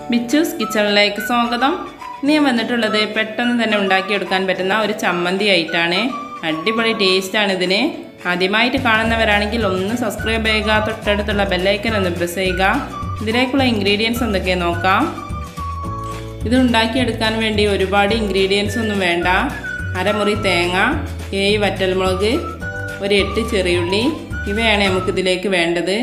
ബിച്ചൂസ് കിച്ചണിലേക്ക് സ്വാഗതം ഇന്ന് ഞാൻ വന്നിട്ടുള്ളത് പെട്ടെന്ന് തന്നെ ഉണ്ടാക്കിയെടുക്കാൻ പറ്റുന്ന ഒരു ചമ്മന്തി ആയിട്ടാണ് അടിപൊളി ടേസ്റ്റാണ് ഇതിന് ആദ്യമായിട്ട് കാണുന്നവരാണെങ്കിൽ ഒന്ന് സബ്സ്ക്രൈബ് ചെയ്യുക തൊട്ടടുത്തുള്ള ബെല്ലൈക്കൻ ഒന്ന് പ്രസ് ചെയ്യുക ഇതിലേക്കുള്ള ഇൻഗ്രീഡിയൻസ് എന്തൊക്കെ നോക്കാം ഇത് ഉണ്ടാക്കിയെടുക്കാൻ വേണ്ടി ഒരുപാട് ഇൻഗ്രീഡിയൻസ് ഒന്നും വേണ്ട അരമുറി തേങ്ങ ഏഴ് വറ്റൽമുളക് ഒരു എട്ട് ചെറിയുള്ളി ഇവയാണ് നമുക്കിതിലേക്ക് വേണ്ടത്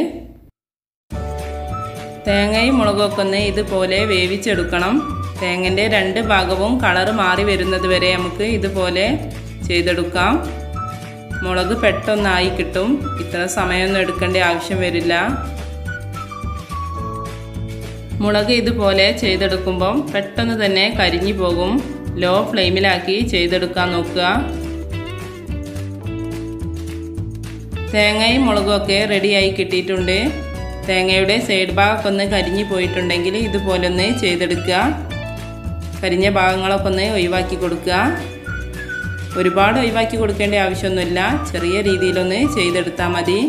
തേങ്ങയും മുളകൊക്കെ ഒന്ന് ഇതുപോലെ വേവിച്ചെടുക്കണം തേങ്ങൻ്റെ രണ്ട് ഭാഗവും കളറ് മാറി വരുന്നത് വരെ നമുക്ക് ഇതുപോലെ ചെയ്തെടുക്കാം മുളക് പെട്ടെന്നായി കിട്ടും ഇത്ര സമയമൊന്നും എടുക്കേണ്ട ആവശ്യം വരില്ല മുളക് ഇതുപോലെ ചെയ്തെടുക്കുമ്പം പെട്ടെന്ന് തന്നെ കരിഞ്ഞു പോകും ലോ ഫ്ലെയിമിലാക്കി ചെയ്തെടുക്കാൻ നോക്കുക തേങ്ങയും മുളകും ഒക്കെ റെഡിയായി കിട്ടിയിട്ടുണ്ട് തേങ്ങയുടെ സൈഡ് ഭാഗമൊക്കെ ഒന്ന് കരിഞ്ഞു പോയിട്ടുണ്ടെങ്കിൽ ഇതുപോലെ ഒന്ന് ചെയ്തെടുക്കുക കരിഞ്ഞ ഭാഗങ്ങളൊക്കെ ഒന്ന് ഒഴിവാക്കി കൊടുക്കുക ഒരുപാട് ഒഴിവാക്കി കൊടുക്കേണ്ട ആവശ്യമൊന്നുമില്ല ചെറിയ രീതിയിലൊന്ന് ചെയ്തെടുത്താൽ മതി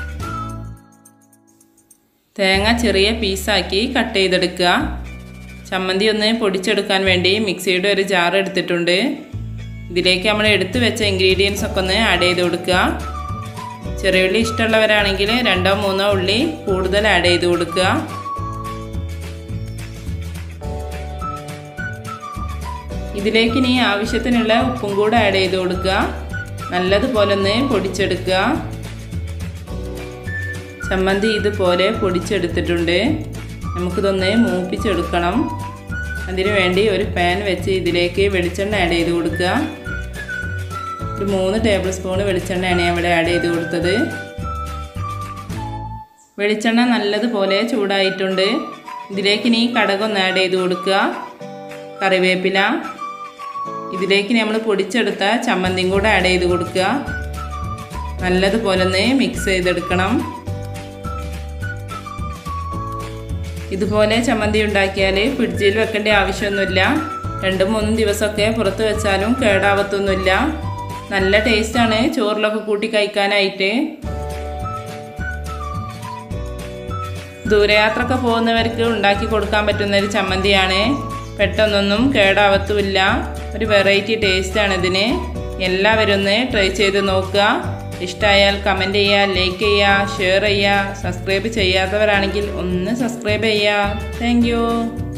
തേങ്ങ ചെറിയ പീസാക്കി കട്ട് ചെയ്തെടുക്കുക ചമ്മന്തി ഒന്ന് പൊടിച്ചെടുക്കാൻ വേണ്ടി മിക്സിയുടെ ഒരു ജാർ എടുത്തിട്ടുണ്ട് ഇതിലേക്ക് നമ്മൾ എടുത്തു വെച്ച ഇൻഗ്രീഡിയൻസ് ഒക്കെ ഒന്ന് ആഡ് ചെയ്ത് കൊടുക്കുക ചെറിയ ഉള്ളി ഇഷ്ടമുള്ളവരാണെങ്കിൽ രണ്ടോ മൂന്നോ ഉള്ളി കൂടുതൽ ആഡ് ചെയ്ത് കൊടുക്കുക ഇതിലേക്ക് ഇനി ആവശ്യത്തിനുള്ള ഉപ്പും കൂടെ ആഡ് ചെയ്ത് കൊടുക്കുക നല്ലതുപോലെ ഒന്ന് പൊടിച്ചെടുക്കുക ചമ്മന്തി ഇതുപോലെ പൊടിച്ചെടുത്തിട്ടുണ്ട് നമുക്കിതൊന്ന് മൂപ്പിച്ചെടുക്കണം അതിനു വേണ്ടി ഒരു പാൻ വെച്ച് ഇതിലേക്ക് വെളിച്ചെണ്ണ ആഡ് ചെയ്ത് കൊടുക്കുക ഒരു മൂന്ന് ടേബിൾ സ്പൂൺ വെളിച്ചെണ്ണയാണ് ഞാൻ ഇവിടെ ആഡ് ചെയ്ത് കൊടുത്തത് വെളിച്ചെണ്ണ നല്ലതുപോലെ ചൂടായിട്ടുണ്ട് ഇതിലേക്ക് ഇനി കടകൊന്ന് ആഡ് ചെയ്ത് കൊടുക്കുക കറിവേപ്പില ഇതിലേക്ക് നമ്മൾ പൊടിച്ചെടുത്ത ചമ്മന്തിയും കൂടെ ആഡ് ചെയ്ത് കൊടുക്കുക നല്ലതുപോലെ ഒന്ന് മിക്സ് ചെയ്തെടുക്കണം ഇതുപോലെ ചമ്മന്തി ഉണ്ടാക്കിയാൽ ഫ്രിഡ്ജിൽ വെക്കേണ്ട ആവശ്യമൊന്നുമില്ല രണ്ട് മൂന്നും ദിവസമൊക്കെ പുറത്ത് വെച്ചാലും കേടാവത്തൊന്നുമില്ല നല്ല ടേസ്റ്റാണ് ചോറിലൊക്കെ കൂട്ടി കഴിക്കാനായിട്ട് ദൂരയാത്രയൊക്കെ പോകുന്നവർക്ക് ഉണ്ടാക്കി കൊടുക്കാൻ പറ്റുന്ന ഒരു ചമ്മന്തിയാണ് പെട്ടെന്നൊന്നും കേടാവത്തുമില്ല ഒരു വെറൈറ്റി ടേസ്റ്റാണ് ഇതിന് എല്ലാവരും ഒന്ന് ട്രൈ ചെയ്ത് നോക്കുക ഇഷ്ടമായാൽ കമൻറ്റ് ചെയ്യുക ലൈക്ക് ചെയ്യുക ഷെയർ ചെയ്യുക സബ്സ്ക്രൈബ് ചെയ്യാത്തവരാണെങ്കിൽ ഒന്ന് സബ്സ്ക്രൈബ് ചെയ്യുക താങ്ക്